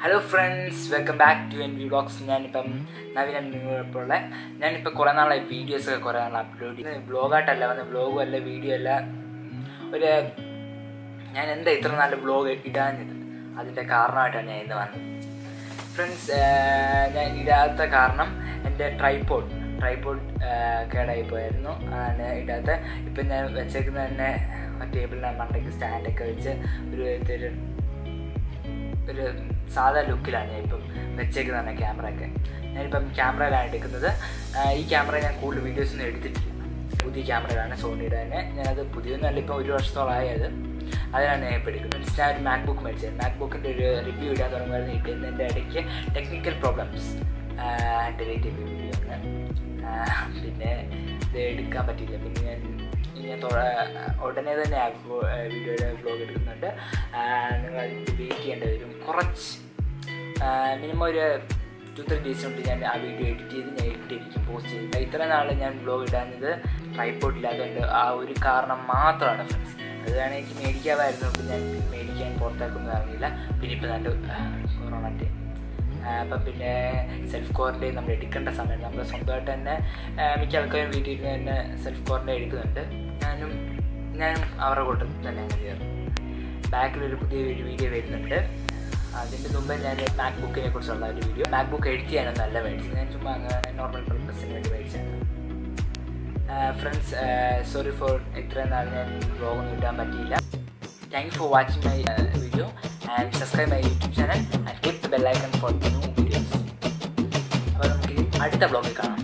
hello friends welcome back to N V vlogs ഞാനിപ്പം നവീൻ നിങ്ങളോടൊപ്പം ഉള്ള ഞാനിപ്പോൾ കുറേ നാളായി വീഡിയോസ് ഒക്കെ കുറേ നാൾ അപ്ലോഡ് ചെയ്യുന്നത് വ്ളോഗായിട്ടല്ല വന്ന വ്ളോഗും അല്ല വീഡിയോ അല്ല ഒരു ഞാൻ എന്താ ഇത്ര നല്ല വ്ളോഗ് ഇടാഞ്ഞത് അതിൻ്റെ കാരണമായിട്ടാണ് ഞാൻ ഇന്ന് വന്നത് ഫ്രണ്ട്സ് ഞാൻ ഇടാത്ത കാരണം എൻ്റെ ട്രൈപോഡ് ട്രൈപോഡ് കേടായി പോയായിരുന്നു ആണ് ഇടാത്ത ഇപ്പം ഞാൻ വെച്ചേക്കുന്ന തന്നെ ടേബിളിൻ്റെ മണ്ടയ്ക്ക് സ്റ്റാൻഡൊക്കെ വെച്ച് ഒരു ഒരു ഒരു സാധാ ലുക്കിലാണ് ഞാൻ ഇപ്പം വെച്ചേക്കുന്നത് തന്നെ ക്യാമറ ഒക്കെ ഞാനിപ്പം ക്യാമറയിലാണ് എടുക്കുന്നത് ആ, ഈ ക്യാമറ ഞാൻ കൂടുതൽ വീഡിയോസ് ഒന്നും എടുത്തിട്ടില്ല പുതിയ ക്യാമറയിലാണ് സോണിയുടെ തന്നെ ഞാനത് പുതിയൊന്നല്ല ഇപ്പം ഒരു വർഷത്തോളമായി അത് അതിനാണ് ഞാൻ ഇപ്പോൾ എടുക്കുന്നത് ഞാൻ ഒരു മാക് ബുക്ക് മേടിച്ചത് മാക് ബുക്കിൻ്റെ ഒരു റിവ്യൂ ഇടാൻ തുടങ്ങുമായിരുന്നു ഇടുന്നതിൻ്റെ ഇടയ്ക്ക് ടെക്നിക്കൽ പ്രോബ്ലംസ് ഡിലീറ്റ് ചെയ്ത വീഡിയോ ആണ് ആ, പിന്നെ ഇത് എടുക്കാൻ പറ്റിയില്ല പിന്നെ ഞാൻ ഇനി ഞാൻ തൊ- ഉടനെ തന്നെ ആ വ്ലോ- ആ വീഡിയോയുടെ വ്ലോഗ് എടുക്കുന്നുണ്ട് ആ, നിങ്ങൾ അതിന് വെയിറ്റ് ചെയ്യേണ്ടി വരും കുറച്ച് മിനിമം ഒരു ടു ത്രീ ഡേയ്സ് കൊണ്ട് ഞാൻ ആ വീഡിയോ എഡിറ്റ് ചെയ്ത് ഞാൻ ഇട്ടിരിക്കും പോസ്റ്റ് ചെയ്ത് ഇത്ര നാൾ ഞാൻ വ്ലോഗ് ഇടാഞ്ഞത് ട്രൈപ്പോർട്ട് ഇല്ലാത്തതുകൊണ്ട് ആ ഒരു കാരണം മാത്രമാണ് ഫ്രണ്ട്സ് അത് വേണമെങ്കിൽ എനിക്ക് മേടിക്കാമായിരുന്നു അപ്പം ഞാൻ മേടിക്കാൻ പുറത്തേക്കൊന്നും ഇറങ്ങിയില്ല പിന്നെ ഇപ്പം നല്ല കൊറോണ ടൈം അപ്പം പിന്നെ സെൽഫ് ക്വാറൻറ്റൈൻ നമ്മൾ എടുക്കേണ്ട സമയം നമ്മൾ സ്വന്തമായിട്ട് തന്നെ ആ, മിക്ക ആൾക്കാരും വീട്ടിൽ ഇരുന്ന് തന്നെ സെൽഫ് ക്വാറൻറ്റൈൻ എടുക്കുന്നുണ്ട് ഞാനും ഞാൻ അവരുടെ കൂട്ടത്തിൽ തന്നെ അങ്ങ് ചേർന്നു ബാക്കിലൊരു പുതിയ ഒരു വീഡിയോ വരുന്നുണ്ട് അതിൻ്റെ മുമ്പ് ഞാൻ മാക് ബുക്കിനെ കുറിച്ചുള്ള ഒരു വീഡിയോ മാക് ബുക്ക് എഡിറ്റ് ചെയ്യാനൊന്നും നല്ല മേടിച്ചത് ഞാൻ ചുമ്മാ അങ്ങ് നോർമൽ പർപ്പസിന് വേണ്ടി മേടിച്ചതാണ് ഫ്രണ്ട്സ് സോറി ഫോർ ഇത്രയും നാൾ ഞാൻ വ്ലോഗൊന്നും ഇടാൻ പറ്റിയില്ല thank you for watching my video and subscribe my YouTube channel and click the bell icon for new videos അപ്പോൾ നമുക്ക് അടുത്ത വ്ലോഗിൽ കാണാം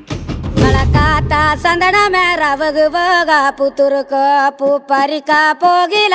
ಮಳಕಾತ ಸಂದಣ ಮೇರ ವಗು ವಗ ಪುತುರುಕ ಪೂ ಪರಿಕ ಪೋಗಿಲ